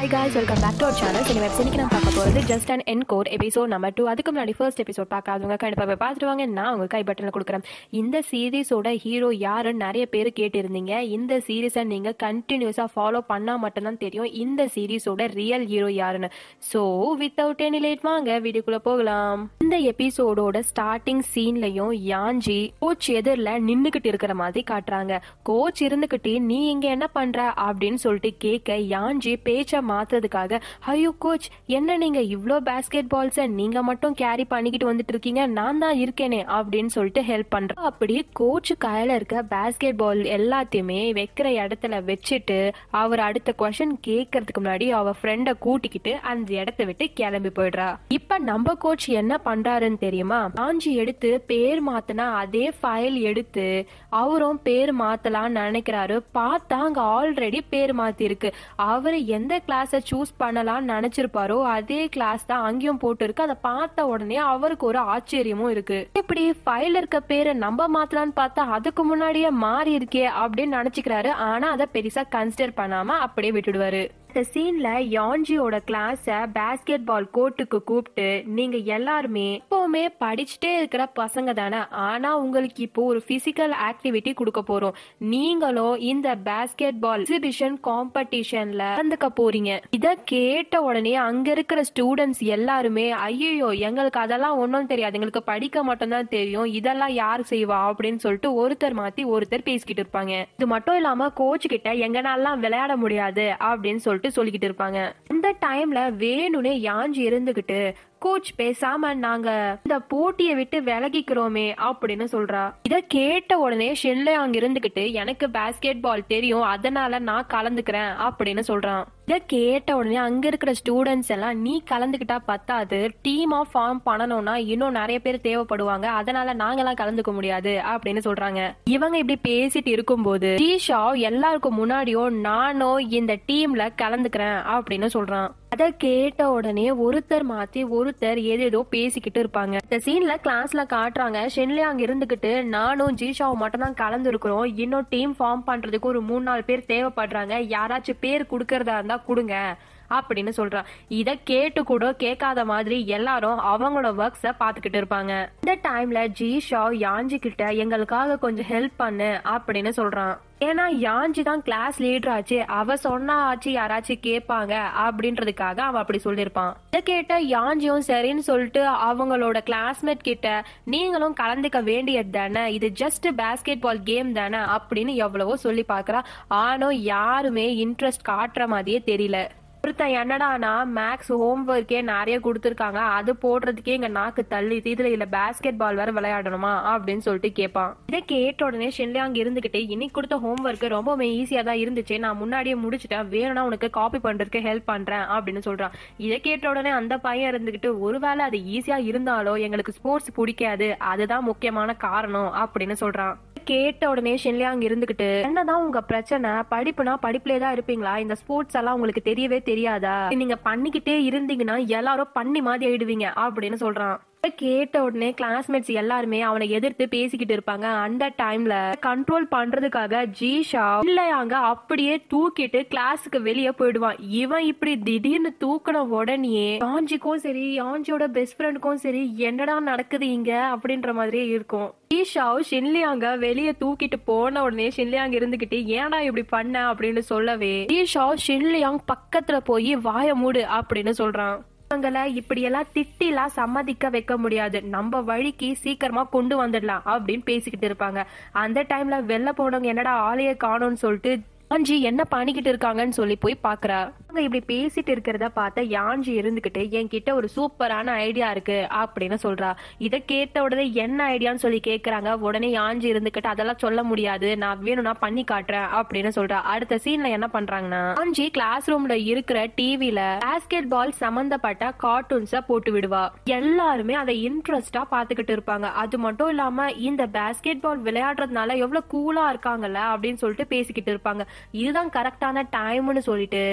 hi guys welcome back to our channel இந்த வெப்சைட்க்கு நான் பார்க்க போகிறது ஜஸ்ட் அண்ட் என் கோட் எபிசோட் நம்பர் டூ அதுக்கு முன்னாடி ஃபர்ஸ்ட் எபிசோட் பார்க்காதவங்க கண்டிப்பாக போய் பார்த்துட்டு வாங்க நான் உங்க கை பட்டனில் கொடுக்குறேன் இந்த சீரீஸோட ஹீரோ யாருன்னு நிறைய பேர் கேட்டிருந்தீங்க இந்த சீரீஸை நீங்கள் கண்டினியூஸாக ஃபாலோ பண்ணால் மட்டும்தான் தெரியும் இந்த சீரீஸோட ரியல் ஹீரோ யாருன்னு ஸோ வித்தவுட் எனி லேட் வாங்க வீடியோக்குள்ளே போகலாம் இந்த எபிசோடோட ஸ்டார்டிங் சீன்லையும் யாஞ்சி கோச் எதிரில் நின்றுக்கிட்டு இருக்கிற மாதிரி காட்டுறாங்க கோச் இருந்துக்கிட்டு நீ இங்க என்ன பண்ற அப்படின்னு சொல்லிட்டு கேட்க யாஞ்சி பேச்ச மாத்துறதுக்காக ஐயோ கோச் என்ன நீங்க இவ்ளோ பேஸ்கெட் பால்ஸை நீங்க மட்டும் கேரி பண்ணிக்கிட்டு வந்துட்டு இருக்கீங்க நான் தான் இருக்கேனே அப்படின்னு சொல்லிட்டு ஹெல்ப் பண்றேன் அப்படி கோச் கையில இருக்க பேஸ்கெட் பால் எல்லாத்தையுமே வைக்கிற இடத்துல வச்சுட்டு அவர் அடுத்த கொஸ்டின் கேட்கறதுக்கு முன்னாடி அவ ஃப்ரெண்ட கூட்டிக்கிட்டு அந்த இடத்த விட்டு கிளம்பி போயிடுறா இப்ப நம்ம கோச் என்ன பண்றாருன்னு தெரியுமா ஆஞ்சி எடுத்து பேர் மாத்தினா அதே ஃபைல் எடுத்து அவரும் பேர் மாத்தலாம்னு நினைக்கிறாரு பார்த்தா அங்க ஆல்ரெடி பேர் மாத்தி இருக்கு அவரு எந்த கிளாஸ சூஸ் பண்ணலாம்னு நினைச்சிருப்பாரோ அதே கிளாஸ் தான் அங்கேயும் போட்டு இருக்கு அதை பார்த்த உடனே அவருக்கு ஒரு ஆச்சரியமும் இருக்கு இப்படி ஃபைல் இருக்க பேரை நம்ம மாத்தலாம்னு பார்த்தா அதுக்கு முன்னாடியே மாறி இருக்கே அப்படின்னு நினைச்சுக்கிறாரு ஆனா அதை பெருசா கன்சிடர் பண்ணாம அப்படியே விட்டுடுவாரு இந்த சீன்ல யான்ஜியோட கிளாஸ பேஸ்கெட் பால் கோர்ட்டுக்கு கூப்பிட்டு நீங்க எல்லாருமே எப்பவுமே படிச்சுட்டே இருக்கிற பசங்க தானே ஆனா உங்களுக்கு இப்போ ஒரு பிசிக்கல் ஆக்டிவிட்டி கொடுக்க போறோம் நீங்களும் இந்த பேஸ்கெட் பால் எக்ஸிபிஷன் காம்படிஷன்ல கலந்துக்க போறீங்க இத கேட்ட உடனே அங்க இருக்கிற ஸ்டூடெண்ட்ஸ் எல்லாருமே ஐயோ எங்களுக்கு அதெல்லாம் ஒன்றும் தெரியாது எங்களுக்கு படிக்க மட்டும்தான் தெரியும் இதெல்லாம் யார் செய்வா அப்படின்னு சொல்லிட்டு ஒருத்தர் மாத்தி ஒருத்தர் பேசிக்கிட்டு இருப்பாங்க இது மட்டும் இல்லாம கோச் கிட்ட எங்கனாலாம் விளையாட முடியாது அப்படின்னு சொல்லிட்டு சொல்லிக்கிட்டு இருப்பாங்க இந்த டைம்ல வேணும்னே யாஞ்சி இருந்துகிட்டு கோச் பேசாம நாங்க இந்த போட்டியை விட்டு விலகிக்கிறோமே அப்படின்னு சொல்றா இத கேட்ட உடனே ஷென்லே அங்க இருந்துகிட்டு எனக்கு பேஸ்கெட் பால் தெரியும் அதனால நான் கலந்துக்கிறேன் அப்படின்னு சொல்றான் இத கேட்ட உடனே அங்க இருக்கிற ஸ்டூடெண்ட்ஸ் எல்லாம் நீ கலந்துக்கிட்டா பத்தாது டீமா ஃபார்ம் பண்ணணும்னா இன்னும் நிறைய பேர் தேவைப்படுவாங்க அதனால நாங்கெல்லாம் கலந்துக்க முடியாது அப்படின்னு சொல்றாங்க இவங்க இப்படி பேசிட்டு இருக்கும்போது டீஷா எல்லாருக்கும் முன்னாடியும் நானும் இந்த டீம்ல கலந்துக்கிறேன் அப்படின்னு சொல்றான் அத கேட்ட உடனே ஒருத்தர் மாத்தி ஒருத்தர் ஏதேதோ பேசிக்கிட்டு இருப்பாங்க இந்த சீன்ல கிளாஸ்ல காட்டுறாங்க ஷென்லே அங்க இருந்துகிட்டு நானும் ஜீஷாவும் மட்டும் தான் கலந்து இருக்கிறோம் இன்னும் டீம் ஃபார்ம் பண்றதுக்கு ஒரு மூணு நாலு பேர் தேவைப்படுறாங்க யாராச்சும் பேர் கொடுக்கறதா இருந்தா கொடுங்க அப்படின்னு சொல்றான் இத கேட்டு கூட கேட்காத மாதிரி எல்லாரும் அவங்களோட ஒர்க்ஸ பாத்துக்கிட்டு இருப்பாங்க இந்த டைம்ல ஜீஷா யாஞ்சி கிட்ட எங்களுக்காக கொஞ்சம் ஹெல்ப் பண்ணு அப்படின்னு சொல்றான் ஏன்னா யாஞ்சி தான் கிளாஸ் லீடர் ஆச்சு அவ சொன்னா ஆச்சு யாராச்சும் கேட்பாங்க அப்படின்றதுக்காக அவன் அப்படி சொல்லியிருப்பான் இதை கேட்ட யாஞ்சியும் சரின்னு சொல்லிட்டு அவங்களோட கிளாஸ்மேட் கிட்ட நீங்களும் கலந்துக்க வேண்டியது தானே இது ஜஸ்ட் பேஸ்கெட் பால் கேம் தானே அப்படின்னு எவ்வளவோ சொல்லி பாக்குறா ஆனும் யாருமே இன்ட்ரெஸ்ட் காட்டுற மாதிரியே தெரியல ஒருத்தன் என்னடானா மேக்ஸ் ஹோம் ஒர்க்கே நிறைய கொடுத்துருக்காங்க அது போடுறதுக்கே எங்க நாக்கு தள்ளி இதுல இல்ல பேஸ்கெட் பால் வேற விளையாடணுமா அப்படின்னு சொல்லிட்டு கேட்பான் இதை கேட்ட உடனே ஷென்லே அங்க இருந்துகிட்டு இன்னைக்கு கொடுத்த ஹோம் ஒர்க் ரொம்பவே ஈஸியா தான் இருந்துச்சு நான் முன்னாடியே முடிச்சிட்டேன் வேணும்னா உனக்கு காப்பி பண்றதுக்கு ஹெல்ப் பண்றேன் அப்படின்னு சொல்றான் இதை கேட்ட உடனே அந்த பையன் இருந்துகிட்டு ஒருவேளை அது ஈஸியா இருந்தாலும் எங்களுக்கு ஸ்போர்ட்ஸ் பிடிக்காது அதுதான் முக்கியமான காரணம் அப்படின்னு சொல்றான் கேட்ட உடனே ஷென்லியா அங்க இருந்துகிட்டு என்னதான் உங்க பிரச்சனை படிப்புனா படிப்புலயே தான் இருப்பீங்களா இந்த ஸ்போர்ட்ஸ் எல்லாம் உங்களுக்கு தெரியவே தெரியாதா நீங்க பண்ணிக்கிட்டே இருந்தீங்கன்னா எல்லாரும் பண்ணி மாதிரி ஆயிடுவீங்க அப்படின்னு சொல்றான் கேட்ட உடனே கிளாஸ்மேட்ஸ் எல்லாருமே அவனை எதிர்த்து பேசிக்கிட்டு இருப்பாங்க அந்த டைம்ல கண்ட்ரோல் பண்றதுக்காக ஜீஷா இல்லையாங்க அப்படியே தூக்கிட்டு கிளாஸுக்கு வெளியே போயிடுவான் இவன் இப்படி திடீர்னு தூக்கின உடனே யாஞ்சிக்கும் சரி யாஞ்சியோட பெஸ்ட் ஃப்ரெண்டுக்கும் சரி என்னடா நடக்குது இங்க அப்படின்ற மாதிரியே இருக்கும் ஈஷாவும் ஷின்லியாங்க வெளியே தூக்கிட்டு போன உடனே ஷின்லியாங் இருந்துகிட்டு ஏன்டா இப்படி பண்ண அப்படின்னு சொல்லவே ஈஷா ஷின்லியாங் பக்கத்துல போய் வாய மூடு அப்படின்னு சொல்றான் இவங்களை இப்படியெல்லாம் திட்டிலாம் சம்மதிக்க வைக்க முடியாது நம்ம வழிக்கு சீக்கிரமா கொண்டு வந்துடலாம் அப்படின்னு பேசிக்கிட்டு இருப்பாங்க அந்த டைம்ல வெளில போனவங்க என்னடா ஆளைய காணோம்னு சொல்லிட்டு யாஞ்சி என்ன பண்ணிக்கிட்டு இருக்காங்கன்னு சொல்லி போய் பாக்குறா அவங்க இப்படி பேசிட்டு இருக்கிறத பார்த்த யாஞ்சி இருந்துகிட்டு என்கிட்ட ஒரு சூப்பரான ஐடியா இருக்கு அப்படின்னு சொல்றா இதை கேட்ட உடனே என்ன ஐடியான்னு சொல்லி கேக்குறாங்க உடனே யாஞ்சி இருந்துகிட்டு அதெல்லாம் சொல்ல முடியாது நான் வேணும்னா பண்ணி காட்டுறேன் அப்படின்னு சொல்றா அடுத்த சீன்ல என்ன பண்றாங்கன்னா யாஞ்சி கிளாஸ் ரூம்ல இருக்கிற டிவில பாஸ்கெட் பால் சம்பந்தப்பட்ட கார்ட்டூன்ஸ போட்டு விடுவா எல்லாருமே அதை இன்ட்ரெஸ்டா பாத்துக்கிட்டு இருப்பாங்க அது மட்டும் இல்லாம இந்த பாஸ்கெட் பால் விளையாடுறதுனால எவ்வளவு கூலா இருக்காங்கல்ல அப்படின்னு சொல்லிட்டு பேசிக்கிட்டு இருப்பாங்க இதுதான் கரெக்டான டைம்னு சொல்லிட்டு இல்லையா அங்க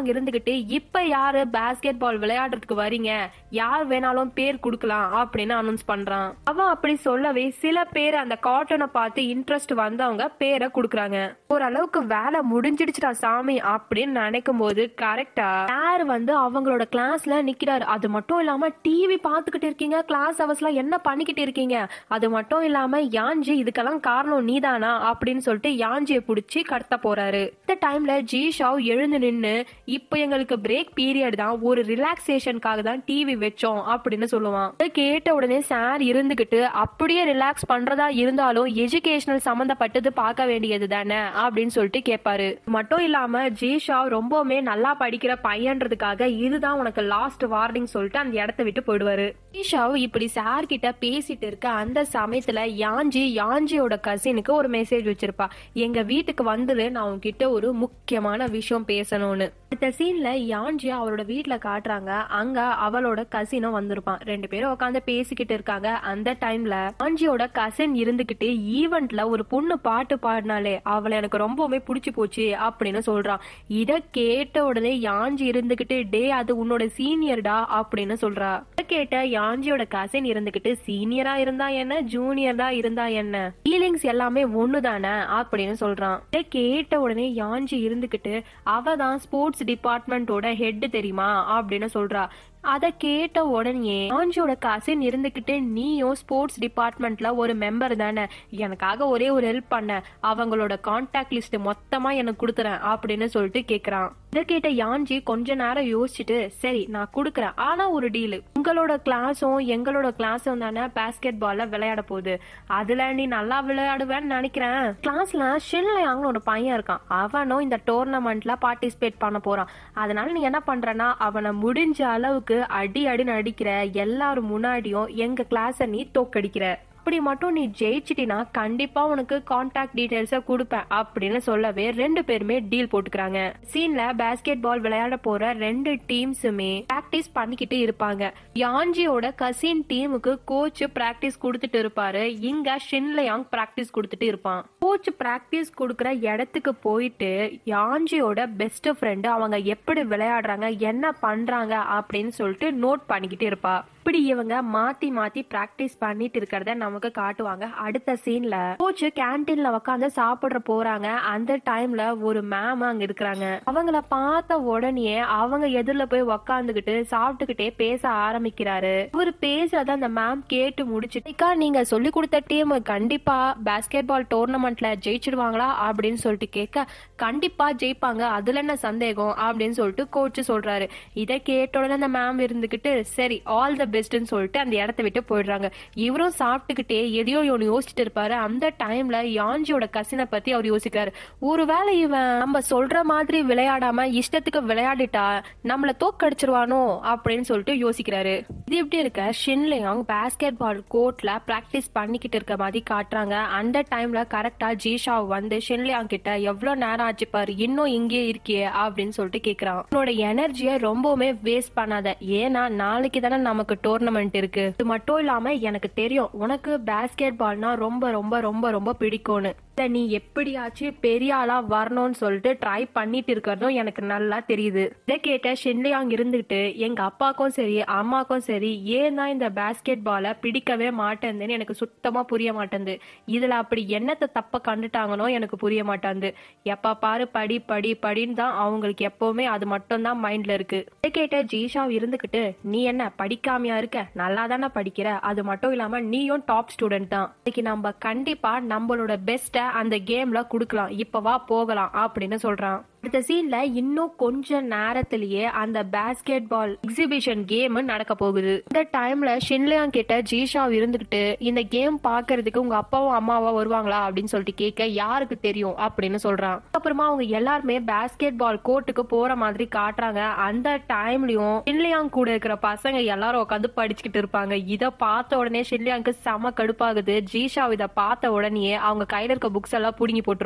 இருந்துகிட்டு இப்ப யாரு பாஸ்கெட் பால் விளையாடுறதுக்கு வரீங்க யார் வேணாலும் பேர் கொடுக்கலாம் அப்படின்னு அனௌன்ஸ் பண்றான் அவன் அப்படி சொல்லவே சில பேர் அந்த காட்டனை பார்த்து இன்ட்ரெஸ்ட் வந்தவங்க பேரை கொடுக்குறாங்க ஓரளவுக்கு வேலை முடிஞ்சிடுச்சுடா சாமி அப்படின்னு நினைக்கும் போது கரெக்டா யார் வந்து அவங்களோட கிளாஸ்ல நிக்கிறாரு அது மட்டும் இல்லாம டிவி பார்த்துக்கிட்டு இருக்கீங்க கிளாஸ் ஹவர்ஸ்ல என்ன பண்ணிக்கிட்டு இருக்கீங்க அது மட்டும் இல்லாம யாஞ்சி இதுக்கெல்லாம் காரணம் நீதானா அப்படின்னு சொல்லிட்டு யாஞ்சியை பிடிச்சி கடத்த போறாரு இந்த டைம்ல ஜி ஷாவ் எழுந்து நின்னு இப்போ எங்களுக்கு பிரேக் பீரியட் தான் ஒரு ரிலாக்ஸேஷனுக்காக தான் டிவி வச்சோம் அப்படின்னு சொல்லுவான் இதை கேட்ட உடனே சார் இருந்துகிட்டு அப்படியே ரிலாக்ஸ் பண்றதா இருந்தாலும் எஜுகேஷனல் சம்பந்தப்பட்டது பார்க்க வேண்டியது தானே அப்படின்னு சொல்லிட்டு கேட்பாரு மட்டும் இல்லாம ஜி ஷாவ் ரொம்பவுமே நல்லா படிக்கிற பையன்றதுக்காக இதுதான் உனக்கு லாஸ்ட் வார்னிங் சொல்லிட்டு அந்த இடத்த விட்டு போயிடுவாரு ஜி ஷாவ் இப்படி சார் கிட்ட பேசிட்டு இருக்க அந்த சமயத்துல யாஞ்சி யாஞ்சியோட கசினுக்கு ஒரு மெசேஜ் வச்சிருப்பா எங்க வீட்டுக்கு வந்துரு நான் உன்கிட்ட ஒரு முக்கியமான விஷயம் பேசணும்னு அடுத்த சீன்ல யாஞ்சி அவரோட வீட்ல காட்டுறாங்க அங்க அவளோட கசினும் வந்திருப்பான் ரெண்டு பேரும் உட்காந்து பேசிக்கிட்டு இருக்காங்க அந்த டைம்ல யாஞ்சியோட கசின் இருந்துகிட்டு ஈவெண்ட்ல ஒரு பொண்ணு பாட்டு பாடினாலே அவளை எனக்கு ரொம்பவுமே பிடிச்சு போச்சு அப்படின்னு சொல்றான் இத கேட்ட உடனே யாஞ்சி இருந்துகிட்டு டே அது உன்னோட சீனியர்டா அப்படின்னு சொல்றா இத கேட்ட யாஞ்சியோட கசின் இருந்துகிட்டு சீனியரா இருந்தா என்ன ஜூனியரா இருந்தா என்ன ஃபீலிங்ஸ் எல்லாமே ஒண்ணுதானே அப்படின்னு சொல்றான் இத கேட்ட உடனே யாஞ்சி இருந்துகிட்டு அவ தான் ஸ்போர்ட்ஸ் டிபார்ட்மெண்டோட ஹெட் தெரியுமா அப்படின்னு சொல்றா அத கேட்ட உடனே ஆஞ்சியோட கசின் இருந்துகிட்டு நீயும் ஸ்போர்ட்ஸ் டிபார்ட்மெண்ட்ல ஒரு மெம்பர் தானே எனக்காக ஒரே ஒரு ஹெல்ப் பண்ண அவங்களோட கான்டாக்ட் லிஸ்ட் மொத்தமா எனக்கு கொடுத்துறேன் அப்படின்னு சொல்லிட்டு கேக்குறான் இதை கேட்ட யாஞ்சி கொஞ்ச நேரம் யோசிச்சுட்டு சரி நான் கொடுக்குறேன் ஆனா ஒரு டீலு உங்களோட கிளாஸும் எங்களோட கிளாஸும் தானே பாஸ்கெட் பால்ல விளையாட போகுது அதுல நீ நல்லா விளையாடுவேன்னு நினைக்கிறேன் கிளாஸ்ல ஷின்லயாங்னு ஒரு பையன் இருக்கான் அவனும் இந்த டோர்னமெண்ட்ல பார்ட்டிசிபேட் பண்ண போறான் அதனால நீ என்ன பண்றனா அவனை முடிஞ்ச அளவுக்கு அடி அடி நடிக்கிற எல்லாரும் முன்னாடியும் எங்க கிளாஸ நீ தோக்கடிக்கிற அப்படி மட்டும் நீ ஜெயிச்சிட்டினா கண்டிப்பா உனக்கு கான்டாக்ட் டீடைல்ஸ கொடுப்பேன் அப்படின்னு சொல்லவே ரெண்டு பேருமே டீல் போட்டுக்கிறாங்க சீன்ல பாஸ்கெட் பால் விளையாட போற ரெண்டு டீம்ஸுமே பிராக்டிஸ் பண்ணிக்கிட்டு இருப்பாங்க யாஞ்சியோட கசின் டீமுக்கு கோச் பிராக்டிஸ் கொடுத்துட்டு இருப்பாரு இங்க ஷின்லயாங் பிராக்டிஸ் கொடுத்துட்டு இருப்பான் கோச் பிராக்டிஸ் கொடுக்குற இடத்துக்கு போயிட்டு யாஞ்சியோட பெஸ்ட் ஃப்ரெண்டு அவங்க எப்படி விளையாடுறாங்க என்ன பண்றாங்க அப்படின்னு சொல்லிட்டு நோட் பண்ணிக்கிட்டு இருப்பா இப்படி இவங்க மாத்தி மாத்தி பிராக்டிஸ் பண்ணிட்டு இருக்கிறத நமக்கு காட்டுவாங்க அடுத்த சீன்ல கோச் கேன்டீன்ல உட்காந்து சாப்பிடுற போறாங்க அந்த டைம்ல ஒரு மேம் அங்க இருக்கிறாங்க அவங்கள பார்த்த உடனே அவங்க எதிரில போய் உக்காந்துகிட்டு சாப்பிட்டுக்கிட்டே பேச ஆரம்பிக்கிறாரு இவர் பேசுறத அந்த மேம் கேட்டு முடிச்சுட்டு "அக்கா, நீங்க சொல்லி கொடுத்த டீம் கண்டிப்பா பாஸ்கெட் பால் டோர்னமெண்ட்ல ஜெயிச்சிடுவாங்களா அப்படின்னு சொல்லிட்டு கேட்க கண்டிப்பா ஜெயிப்பாங்க அதுல என்ன சந்தேகம் அப்படின்னு சொல்லிட்டு கோச் சொல்றாரு இதை கேட்ட உடனே அந்த மேம் இருந்துகிட்டு சரி ஆல் த பெஸ்ட்னு சொல்லிட்டு அந்த இடத்த விட்டு போயிடுறாங்க இவரும் சாப்பிட்டுக்கிட்டே எதையோ இவனு யோசிச்சுட்டு இருப்பாரு அந்த டைம்ல யாஞ்சியோட கசினை பத்தி அவர் யோசிக்கிறாரு ஒருவேளை இவன் நம்ம சொல்ற மாதிரி விளையாடாம இஷ்டத்துக்கு விளையாடிட்டா நம்மள தோக்கடிச்சிருவானோ அப்படின்னு சொல்லிட்டு யோசிக்கிறாரு இது எப்படி இருக்க ஷின்லியாங் பாஸ்கெட் பால் கோர்ட்ல பிராக்டிஸ் பண்ணிக்கிட்டு இருக்க மாதிரி காட்டுறாங்க அந்த டைம்ல கரெக்டா ஜீஷா வந்து ஷின்லியாங் கிட்ட எவ்வளவு நேரம் ஆச்சு பாரு இன்னும் இங்கே இருக்கியே அப்படின்னு சொல்லிட்டு கேக்குறான் உன்னோட எனர்ஜியை ரொம்பவுமே வேஸ்ட் பண்ணாத ஏன்னா நாளைக்கு தானே நமக்கு டோர்னமெண்ட் இருக்கு இது மட்டும் இல்லாம எனக்கு தெரியும் உனக்கு பாஸ்கெட் பால்னா ரொம்ப ரொம்ப ரொம்ப ரொம்ப பிடிக்கும்னு இத நீ எப்படியாச்சும் பெரிய ஆளா வரணும்னு சொல்லிட்டு ட்ரை பண்ணிட்டு இருக்கிறதும் எனக்கு நல்லா தெரியுது இதை கேட்ட ஷின்லியாங் இருந்துகிட்டு எங்க அப்பாக்கும் சரி அம்மாக்கும் சரி ஏன் தான் இந்த பாஸ்கெட் பாலை பிடிக்கவே மாட்டேங்குதுன்னு எனக்கு சுத்தமா புரிய மாட்டேங்குது இதுல அப்படி என்னத்தை தப்ப கண்டுட்டாங்கனோ எனக்கு புரிய மாட்டேங்குது எப்ப பாரு படி படி படின்னு தான் அவங்களுக்கு எப்பவுமே அது மட்டும் தான் மைண்ட்ல இருக்கு இதை கேட்ட ஜீஷா இருந்துகிட்டு நீ என்ன படிக்காமையா இருக்க நல்லா தானே படிக்கிற அது மட்டும் இல்லாம நீயும் டாப் ஸ்டூடெண்ட் தான் இன்னைக்கு நம்ம கண்டிப்பா நம்மளோட பெஸ்ட்டை அந்த கேம்ல குடுக்கலாம் இப்ப வா போகலாம் அப்படின்னு சொல்றான் அடுத்த சீன்ல இன்னும் கொஞ்ச நேரத்திலேயே அந்த பாஸ்கெட் பால் எக்ஸிபிஷன் கேம் நடக்க போகுது இந்த டைம்ல ஷின்லியாங் கிட்ட ஜீஷா இருந்துகிட்டு இந்த கேம் பாக்குறதுக்கு உங்க அப்பாவும் அம்மாவா வருவாங்களா அப்படின்னு சொல்லிட்டு கேட்க யாருக்கு தெரியும் அப்படின்னு சொல்றான் அப்புறமா அவங்க எல்லாருமே பாஸ்கெட் பால் கோர்ட்டுக்கு போற மாதிரி காட்டுறாங்க அந்த டைம்லயும் ஷின்லியாங் கூட இருக்கிற பசங்க எல்லாரும் உட்காந்து படிச்சுக்கிட்டு இருப்பாங்க இத பார்த்த உடனே ஷின்லியாங்க்கு செம கடுப்பாகுது ஜீஷா இத பார்த்த உடனே அவங்க கையில இருக்க புக்ஸ் எல்லாம் புடுங்கி போட்டுருவான்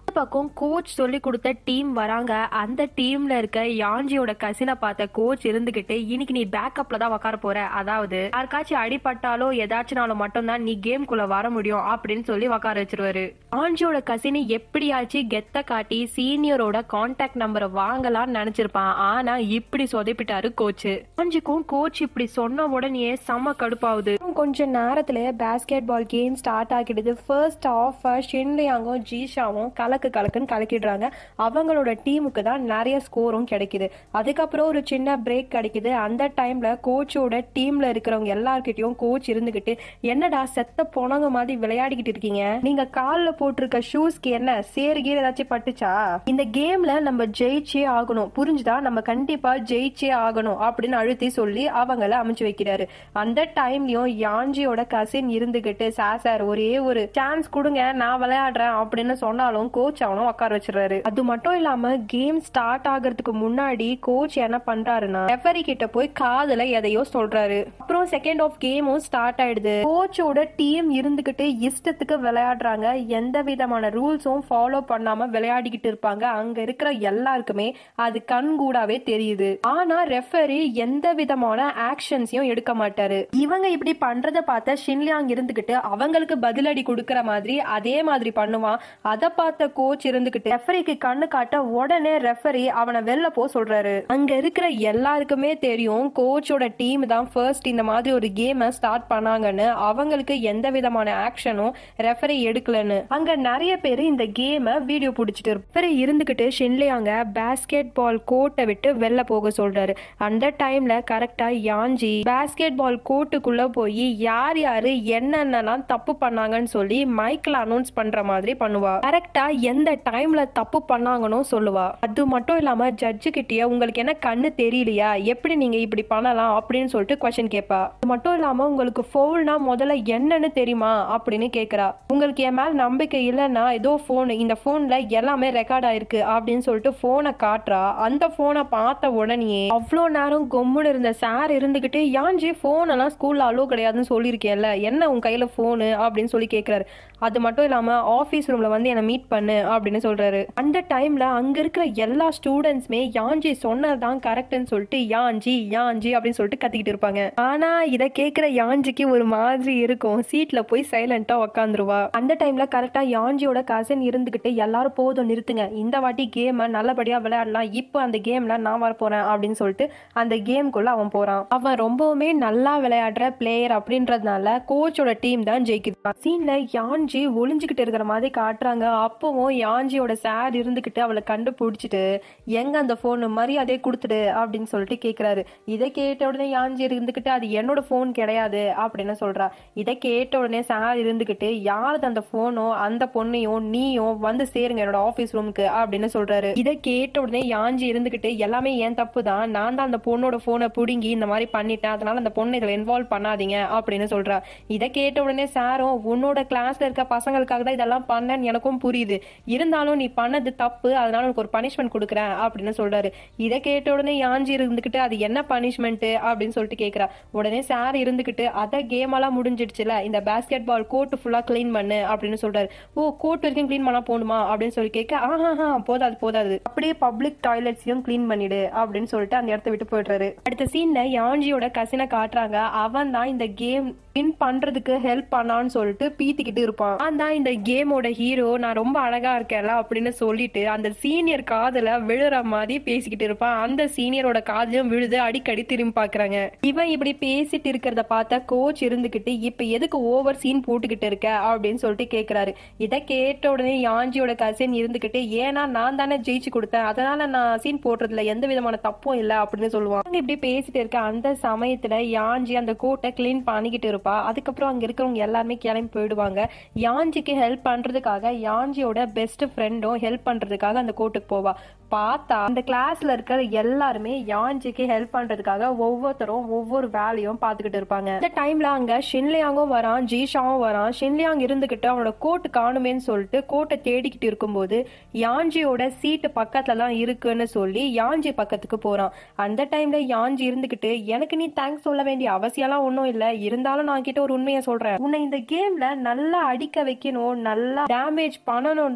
பக்கம் கோச் சொல்லி கொடுத்த டீம் வராங்க அந்த டீம்ல இருக்க யாஞ்சியோட கசினை பார்த்த கோச் இருந்துகிட்டு இன்னைக்கு நீ பேக்கப்ல தான் உட்கார போற அதாவது யாருக்காச்சும் அடிபட்டாலோ ஏதாச்சும்னாலும் மட்டும்தான் நீ கேம்குள்ள வர முடியும் அப்படின்னு சொல்லி உட்கார வச்சிருவாரு யாஞ்சியோட கசினை எப்படியாச்சும் கெத்த காட்டி சீனியரோட கான்டாக்ட் நம்பரை வாங்கலாம்னு நினைச்சிருப்பான் ஆனா இப்படி சொதப்பிட்டாரு கோச் யாஞ்சிக்கும் கோச் இப்படி சொன்ன உடனே செம்ம கடுப்பாகுது கொஞ்ச நேரத்துல பேஸ்கெட் பால் கேம் ஸ்டார்ட் ஆகிடுது ஃபர்ஸ்ட் ஆஃப் ஷின்லியாங்கும் ஜீஷாவும் கலக்கு கலக்குன்னு கலக்கிடுறாங்க அவங்களோட டீமுக்கு தான் நிறைய ஸ்கோரும் கிடைக்குது அதுக்கப்புறம் ஒரு சின்ன பிரேக் கிடைக்குது அந்த டைம்ல கோச்சோட டீம்ல இருக்கிறவங்க எல்லார்கிட்டயும் கோச் இருந்துகிட்டு என்னடா செத்த போனவங்க மாதிரி விளையாடிக்கிட்டு இருக்கீங்க நீங்க கால்ல போட்டிருக்க ஷூஸ்க்கு என்ன சேரு கீர் ஏதாச்சும் பட்டுச்சா இந்த கேம்ல நம்ம ஜெயிச்சே ஆகணும் புரிஞ்சுதா நம்ம கண்டிப்பா ஜெயிச்சே ஆகணும் அப்படின்னு அழுத்தி சொல்லி அவங்கள அமைச்சு வைக்கிறாரு அந்த டைம்லயும் யாஞ்சியோட கசின் இருந்துகிட்டு சார் சார் ஒரே ஒரு சான்ஸ் கொடுங்க நான் விளையாடுறேன் அப்படின்னு சொன்னாலும் கோச் அவனும் உட்கார வச்சிடுறாரு அது மட்டும் இல்லாம கேம் ஸ்டார்ட் ஆகிறதுக்கு முன்னாடி கோச் என்ன பண்றாருன்னா ரெஃபரி கிட்ட போய் காதுல எதையோ சொல்றாரு அப்புறம் செகண்ட் ஆஃப் கேமும் ஸ்டார்ட் ஆயிடுது கோச்சோட டீம் இருந்துகிட்டு இஷ்டத்துக்கு விளையாடுறாங்க எந்த விதமான ரூல்ஸும் ஃபாலோ பண்ணாம விளையாடிக்கிட்டு இருப்பாங்க அங்க இருக்கிற எல்லாருக்குமே அது கண்கூடாவே தெரியுது ஆனா ரெஃபரி எந்த விதமான ஆக்ஷன்ஸையும் எடுக்க மாட்டாரு இவங்க இப்படி பண்றத பார்த்த ஷின்லியாங் இருந்துகிட்டு அவங்களுக்கு பதிலடி கொடுக்கற மாதிரி அதே மாதிரி பண்ணுவான் அதை பார்த்த கோச் இருந்துகிட்டு ரெஃபரிக்கு கண்ணு காட்ட உடனே ரெஃபரி அவனை வெளில போ சொல்றாரு அங்க இருக்கிற எல்லாருக்குமே தெரியும் கோச்சோட டீம் தான் ஃபர்ஸ்ட் இந்த மாதிரி ஒரு கேமை ஸ்டார்ட் பண்ணாங்கன்னு அவங்களுக்கு எந்த விதமான ஆக்ஷனும் ரெஃபரி எடுக்கலன்னு அங்க நிறைய பேர் இந்த கேமை வீடியோ பிடிச்சிட்டு ரெஃபரி இருந்துகிட்டு ஷின்லியாங்க பேஸ்கெட் பால் கோர்ட்டை விட்டு வெளில போக சொல்றாரு அந்த டைம்ல கரெக்டா யாஞ்சி பேஸ்கெட் பால் கோர்ட்டுக்குள்ள போய் யார் யாரு என்னென்னலாம் தப்பு பண்ணாங்கன்னு சொல்லி மைக்ல அனௌன்ஸ் பண்ற மாதிரி பண்ணுவா கரெக்டா எந்த டைம்ல தப்பு பண்ணாங்கன்னு சொல்லுவா அது மட்டும் இல்லாம ஜட்ஜு கிட்டயே உங்களுக்கு என்ன கண்ணு தெரியலையா எப்படி நீங்க இப்படி பண்ணலாம் அப்படின்னு சொல்லிட்டு கொஸ்டின் கேட்பா அது மட்டும் இல்லாம உங்களுக்கு ஃபோல்னா முதல்ல என்னன்னு தெரியுமா அப்படின்னு கேக்குறா உங்களுக்கு என் மேல நம்பிக்கை இல்லைன்னா ஏதோ ஃபோன் இந்த ஃபோன்ல எல்லாமே ரெக்கார்ட் ஆயிருக்கு அப்படின்னு சொல்லிட்டு போனை காட்டுறா அந்த போனை பார்த்த உடனே அவ்வளோ நேரம் கொம்முன்னு இருந்த சார் இருந்துகிட்டு யாஞ்சி போன் எல்லாம் ஸ்கூல்ல அலோ கிடையாதுன்னு சொல்லியிருக்கேன்ல என்ன உன் கையில போனு அப்படின்னு சொல்லி கேக்குறாரு அது மட்டும் இல்லாம ஆஃபீஸ் ரூம்ல வந்து என்னை மீட் பண்ணு அப்படின்னு சொல்றாரு அந்த டைம்ல அங்க இருக்கிற எல்லா ஸ்டூடெண்ட்ஸுமே யாஞ்சி சொன்னதுதான் கரெக்ட்னு சொல்லிட்டு யாஞ்சி யாஞ்சி அப்படின்னு சொல்லிட்டு கத்திக்கிட்டு இருப்பாங்க ஆனா இதை கேட்கிற யாஞ்சிக்கு ஒரு மாதிரி இருக்கும் சீட்ல போய் சைலண்டா உக்காந்துருவா அந்த டைம்ல கரெக்டா யாஞ்சியோட கசன் இருந்துகிட்டு எல்லாரும் போதும் நிறுத்துங்க இந்த வாட்டி கேமை நல்லபடியா விளையாடலாம் இப்போ அந்த கேம்ல நான் வர போறேன் அப்படின்னு சொல்லிட்டு அந்த கேம்குள்ள அவன் போறான் அவன் ரொம்பவுமே நல்லா விளையாடுற பிளேயர் அப்படின்றதுனால கோச்சோட டீம் தான் ஜெயிக்குது சீன்ல யாஞ்சி ஒளிஞ்சுக்கிட்டு இருக்கிற மாதிரி காட்டுறாங்க அப்பவும் யாஞ்சியோட சார் இருந்துகிட்டு அவளை கண்டுபிடிச்சிட்டு எங்க அந்த போன் மரியாதையை கொடுத்துடு அப்படின்னு சொல்லிட்டு கேக்குறாரு இதை கேட்ட உடனே யாஞ்சி இருந்துகிட்டு அது என்னோட போன் கிடையாது அப்படின்னு சொல்றா இதை கேட்ட உடனே சார் இருந்துகிட்டு யாரது அந்த போனோ அந்த பொண்ணையும் நீயும் வந்து சேருங்க என்னோட ஆபீஸ் ரூமுக்கு அப்படின்னு சொல்றாரு இதை கேட்ட உடனே யாஞ்சி இருந்துகிட்டு எல்லாமே ஏன் தப்பு தான் நான் தான் அந்த பொண்ணோட போனை புடுங்கி இந்த மாதிரி பண்ணிட்டேன் அதனால அந்த பொண்ணை இதுல இன்வால்வ் பண்ணாதீங்க அப்படின்னு சொல்றா இதை கேட்ட உடனே சாரும் உன்னோட கிளாஸ்ல இருக்க பசங்களுக்காக தான் இதெல்லாம் பண்ணேன்னு எனக்கும் புரியுது இருந்தாலும் நீ பண்ணது தப்பு அதனால உனக்கு ஒரு பனிஷ்மெண்ட் கொடுக்குறேன் அப்படின்னு சொல்றாரு இதை கேட்ட உடனே யாஞ்சி இருந்துகிட்டு அது என்ன பனிஷ்மெண்ட் அப்படின்னு சொல்லிட்டு கேக்குறா உடனே சார் இருந்துகிட்டு அத கேம் எல்லாம் முடிஞ்சிடுச்சுல இந்த பேஸ்கெட் பால் கோர்ட் ஃபுல்லா க்ளீன் பண்ணு அப்படின்னு சொல்றாரு ஓ கோர்ட் வரைக்கும் க்ளீன் பண்ணா போகணுமா அப்படின்னு சொல்லி கேட்க ஆஹா போதாது போதாது அப்படியே பப்ளிக் டாய்லெட்ஸையும் க்ளீன் பண்ணிடு அப்படின்னு சொல்லிட்டு அந்த இடத்த விட்டு போயிடுறாரு அடுத்த சீன்ல யாஞ்சியோட கசினை காட்டுறாங்க அவன் தான் இந்த கேம் வின் பண்றதுக்கு ஹெல்ப் பண்ணான்னு சொல்லிட்டு பீத்திக்கிட்டு இருப்பான் நான் தான் இந்த கேமோட ஹீரோ நான் ரொம்ப அழகா இருக்கேன்ல அப்படின்னு சொல்லிட்டு அந்த சீனியர் காதுல விழுற மாதிரி பேசிக்கிட்டு இருப்பான் அந்த சீனியரோட காதுலயும் விழுது அடிக்கடி திரும்பி பாக்குறாங்க இவன் இப்படி பேசிட்டு இருக்கிறத பார்த்தா கோச் இருந்துகிட்டு இப்ப எதுக்கு ஓவர் சீன் போட்டுக்கிட்டு இருக்க அப்படின்னு சொல்லிட்டு கேக்குறாரு இதை கேட்ட உடனே யாஞ்சியோட கசின் இருந்துகிட்டு ஏன்னா நான் தானே ஜெயிச்சு கொடுத்தேன் அதனால நான் சீன் போடுறதுல எந்த விதமான தப்பும் இல்ல அப்படின்னு சொல்லுவான் அவங்க இப்படி பேசிட்டு இருக்க அந்த சமயத்துல யாஞ்சி அந்த கோட்டை கிளீன் பண்ணிக்கிட்டு இருப்பா அதுக்கப்புறம் அங்க இருக்கிறவங்க எல்லாருமே கிளம்பி போயிடுவாங்க யாஞ்சிக்கு ஹெல்ப் பண்றதுக்காக யாஞ்சியோட பெஸ்ட் ஃப்ரெண்டும் ஹெல்ப் பண்றதுக்காக அந்த கோர்ட்டுக்கு போவா பார்த்தா அந்த கிளாஸ்ல இருக்கிற எல்லாருமே யாஞ்சிக்கு ஹெல்ப் பண்றதுக்காக ஒவ்வொருத்தரும் ஒவ்வொரு வேலையும் பார்த்துக்கிட்டு இருப்பாங்க இந்த டைம்ல அங்க ஷின்லியாங்கும் வரான் ஜீஷாவும் வரான் ஷின்லியாங் இருந்துகிட்டு அவனோட கோட் காணுமேன்னு சொல்லிட்டு கோட்டை தேடிக்கிட்டு இருக்கும்போது யாஞ்சியோட சீட்டு பக்கத்துல தான் இருக்குன்னு சொல்லி யாஞ்சி பக்கத்துக்கு போறான் அந்த டைம்ல யாஞ்சி இருந்துகிட்டு எனக்கு நீ தேங்க்ஸ் சொல்ல வேண்டிய அவசியம்லாம் ஒன்றும் இல்ல இருந்தாலும் நான் கிட்ட ஒரு உண்மையை சொல்றேன் உன்னை இந்த கேம்ல நல்லா அடிக்க வைக்கணும் நல்லா டேமேஜ் பண்ணணும்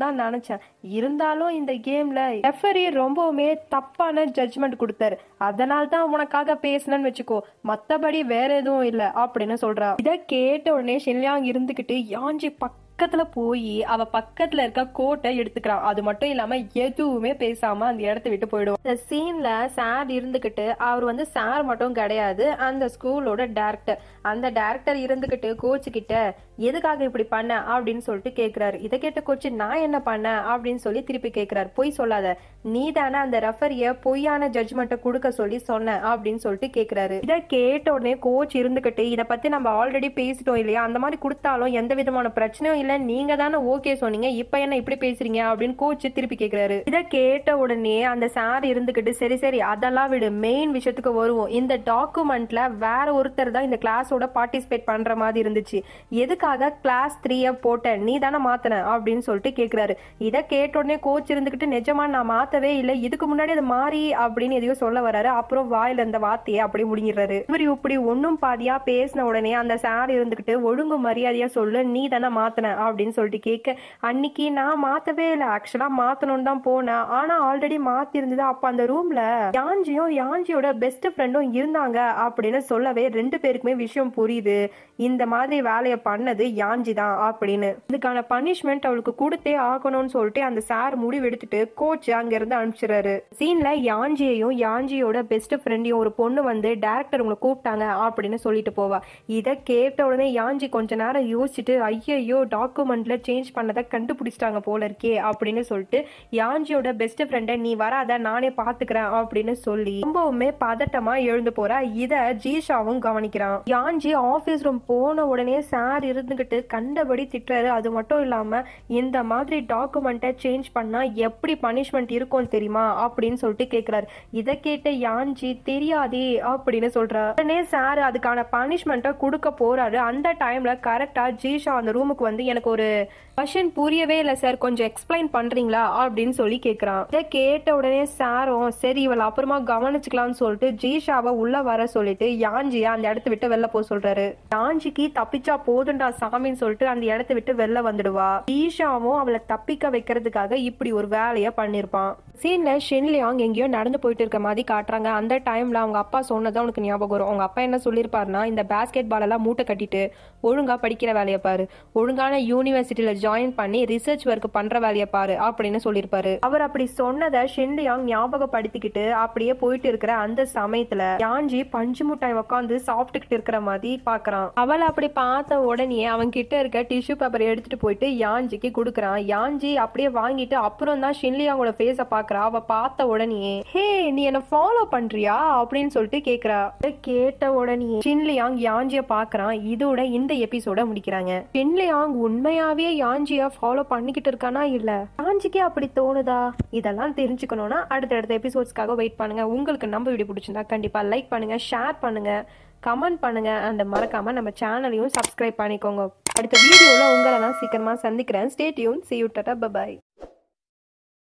தான் நினைச்சேன் இருந்தாலும் இந்த கேம்ல ரெஃபரி ரொம்பவுமே தப்பான ஜட்ஜ்மெண்ட் கொடுத்தாரு அதனால தான் உனக்காக பேசினேன்னு வச்சுக்கோ மத்தபடி வேற எதுவும் இல்ல அப்படின்னு சொல்றா இத கேட்ட உடனே ஷென்லியாங் இருந்துகிட்டு யாஞ்சி பக்கத்துல போய் அவ பக்கத்துல இருக்க கோட்டை எடுத்துக்கிறான் அது மட்டும் இல்லாம எதுவுமே பேசாம அந்த இடத்த விட்டு போயிடும் இந்த சீன்ல சார் இருந்துகிட்டு அவர் வந்து சார் மட்டும் கிடையாது அந்த ஸ்கூலோட டேரக்டர் அந்த டேரக்டர் இருந்துகிட்டு கோச்சு கிட்ட எதுக்காக இப்படி பண்ண அப்படின்னு சொல்லிட்டு கேக்குறாரு இதை கேட்ட கோச்சு நான் என்ன பண்ணேன் அப்படின்னு சொல்லி திருப்பி கேக்குறாரு பொய் சொல்லாத நீ தானே அந்த ரெஃபரிய பொய்யான ஜட்ஜ்மெண்ட்டை கொடுக்க சொல்லி சொன்ன அப்படின்னு சொல்லிட்டு கேக்குறாரு இதை கேட்ட உடனே கோச் இருந்துகிட்டு இதை பத்தி நம்ம ஆல்ரெடி பேசிட்டோம் இல்லையா அந்த மாதிரி கொடுத்தாலும் எந்த விதமான பிரச்சனையும் இல்ல நீங்க தானே ஓகே சொன்னீங்க இப்ப என்ன இப்படி பேசுறீங்க அப்படின்னு கோச் திருப்பி கேக்குறாரு இதை கேட்ட உடனே அந்த சார் இருந்துகிட்டு சரி சரி அதெல்லாம் விடு மெயின் விஷயத்துக்கு வருவோம் இந்த டாக்குமெண்ட்ல வேற ஒருத்தர் தான் இந்த கிளாஸோட பார்ட்டிசிபேட் பண்ற மாதிரி இருந்துச்சு எதுக்காக கிளாஸ் த்ரீய போட்ட நீ தானே மாத்தின அப்படின்னு சொல்லிட்டு கேக்குறாரு இதை கேட்ட உடனே கோச் இருந்துகிட்டு நிஜமா நான் மாத்தவே இல்லை இதுக்கு முன்னாடி அது மாறி அப்படின்னு எதையோ சொல்ல வராரு அப்புறம் வாயில அந்த வார்த்தையை அப்படி முடிங்கிடுறாரு இவர் இப்படி ஒன்னும் பாதியா பேசின உடனே அந்த சார் இருந்துகிட்டு ஒழுங்கு மரியாதையா சொல்லு நீ தானே மாத்தின அப்படின்னு சொல்லிட்டு கேட்க அன்னைக்கு நான் மாத்தவே இல்லை ஆக்சுவலா மாத்தணும்னு தான் போனேன் ஆனா ஆல்ரெடி மாத்தி இருந்தது அப்ப அந்த ரூம்ல யாஞ்சியும் யாஞ்சியோட பெஸ்ட் ஃப்ரெண்டும் இருந்தாங்க அப்படின்னு சொல்லவே ரெண்டு பேருக்குமே விஷயம் புரியுது இந்த மாதிரி வேலையை பண்ணது யாஞ்சி தான் அப்படின்னு இதுக்கான பனிஷ்மெண்ட் அவளுக்கு கொடுத்தே ஆகணும்னு சொல்லிட்டு அந்த சார் முடிவு எடுத்துட்டு கோச் அங்க இருந்து அனுப்பிச்சிடுறாரு சீன்ல யாஞ்சியையும் யாஞ்சியோட பெஸ்ட் ஃப்ரெண்டையும் ஒரு பொண்ணு வந்து டேரக்டர் உங்களை கூப்பிட்டாங்க அப்படின்னு சொல்லிட்டு போவா இதை கேட்ட உடனே யாஞ்சி கொஞ்ச நேரம் யோசிச்சுட்டு ஐயையோ டாக்குமெண்ட்ல சேஞ்ச் பண்ணதை கண்டுபிடிச்சிட்டாங்க போல இருக்கே அப்படின்னு சொல்லிட்டு யாஞ்சியோட பெஸ்ட் ஃப்ரெண்டை நீ வராத நானே பாத்துக்கிறேன் அப்படின்னு சொல்லி ரொம்பவுமே பதட்டமா எழுந்து போறா இத ஜீஷாவும் கவனிக்கிறான் யாஞ்சி ஆபீஸ் ரூம் போன உடனே சார் இருந்துகிட்டு கண்டபடி திட்டுறாரு அது மட்டும் இல்லாம இந்த மாதிரி டாக்குமெண்ட்டை சேஞ்ச் பண்ணா எப்படி பனிஷ்மெண்ட் இருக்கும் தெரியுமா அப்படின்னு சொல்லிட்டு கேக்குறாரு இதை கேட்ட யாஞ்சி தெரியாதே அப்படின்னு சொல்றாரு உடனே சார் அதுக்கான பனிஷ்மெண்ட்டை கொடுக்க போறாரு அந்த டைம்ல கரெக்டா ஜீஷா அந்த ரூமுக்கு வந்து எனக்கு ஒரு கொஷின் புரியவே இல்லை சார் கொஞ்சம் எக்ஸ்பிளைன் பண்றீங்களா அப்படின்னு சொல்லி கேக்குறான் இதை கேட்ட உடனே சாரும் சரி இவளை அப்புறமா கவனிச்சுக்கலாம்னு சொல்லிட்டு ஜீஷாவை உள்ள வர சொல்லிட்டு யாஞ்சியா அந்த இடத்த விட்டு வெளில போக சொல்றாரு யாஞ்சிக்கு தப்பிச்சா போதுண்டா சாமின்னு சொல்லிட்டு அந்த இடத்த விட்டு வெளில வந்துடுவா ஈஷாவும் அவளை தப்பிக்க வைக்கிறதுக்காக இப்படி ஒரு வேலைய பண்ணிருப்பான் சீன்ல ஷென்லியாங் எங்கேயோ நடந்து போயிட்டு இருக்க மாதிரி காட்டுறாங்க அந்த டைம்ல அவங்க அப்பா சொன்னதான் உனக்கு ஞாபகம் வரும் அவங்க அப்பா என்ன சொல்லியிருப்பாருன்னா இந்த பேஸ்கெட் பால் எல்லாம் மூட்டை கட்டிட்டு ஒழுங்கா படிக்கிற வேலையை பாரு ஒழுங்கான யூனிவர்சிட்டியில ஜாயின் பண்ணி ரிசர்ச் ஒர்க் பண்ற வேலையை பாரு அப்படின்னு சொல்லியிருப்பாரு அவர் அப்படி சொன்னதை ஷென்லியாங் ஞாபகப்படுத்திக்கிட்டு அப்படியே போயிட்டு இருக்கிற அந்த சமயத்துல யாஞ்சி பஞ்சு முட்டாய் உட்காந்து சாப்பிட்டுக்கிட்டு இருக்கிற மாதிரி பாக்குறான் அவளை அப்படி பார்த்த உடனே அவன் கிட்ட இருக்க டிஷ்யூ பேப்பர் எடுத்துட்டு போயிட்டு யாஞ்சிக்கு கொடுக்குறான் யாஞ்சி அப்படியே வாங்கிட்டு அப்புறம் தான் ஷின்லியாங்கோட ஃபேஸ பாக்குறா அவ பார்த்த உடனே ஹே நீ என்ன ஃபாலோ பண்றியா அப்படின்னு சொல்லிட்டு கேக்குறா இதை கேட்ட உடனே ஷின்லியாங் யாஞ்சிய பாக்குறான் இதோட இந்த எபிசோட முடிக்கிறாங்க ஷின்லியாங் உண்மையாவே யாஞ்சியா ஃபாலோ பண்ணிக்கிட்டு இருக்கானா இல்ல யாஞ்சிக்கே அப்படி தோணுதா இதெல்லாம் தெரிஞ்சுக்கணும்னா அடுத்தடுத்த எபிசோட்ஸ்க்காக வெயிட் பண்ணுங்க உங்களுக்கு நம்ம வீடியோ பிடிச்சிருந்தா கண்டிப்பா லைக் பண்ணுங்க ஷேர் பண்ணுங்க கமெண்ட் பண்ணுங்க அண்ட் மறக்காம நம்ம சேனலையும் சப்ஸ்கிரைப் பண்ணிக்கோங்க அடுத்த வீடியோல உங்களை நான் சீக்கிரமா சந்திக்கிறேன் stay tune see you tata bye bye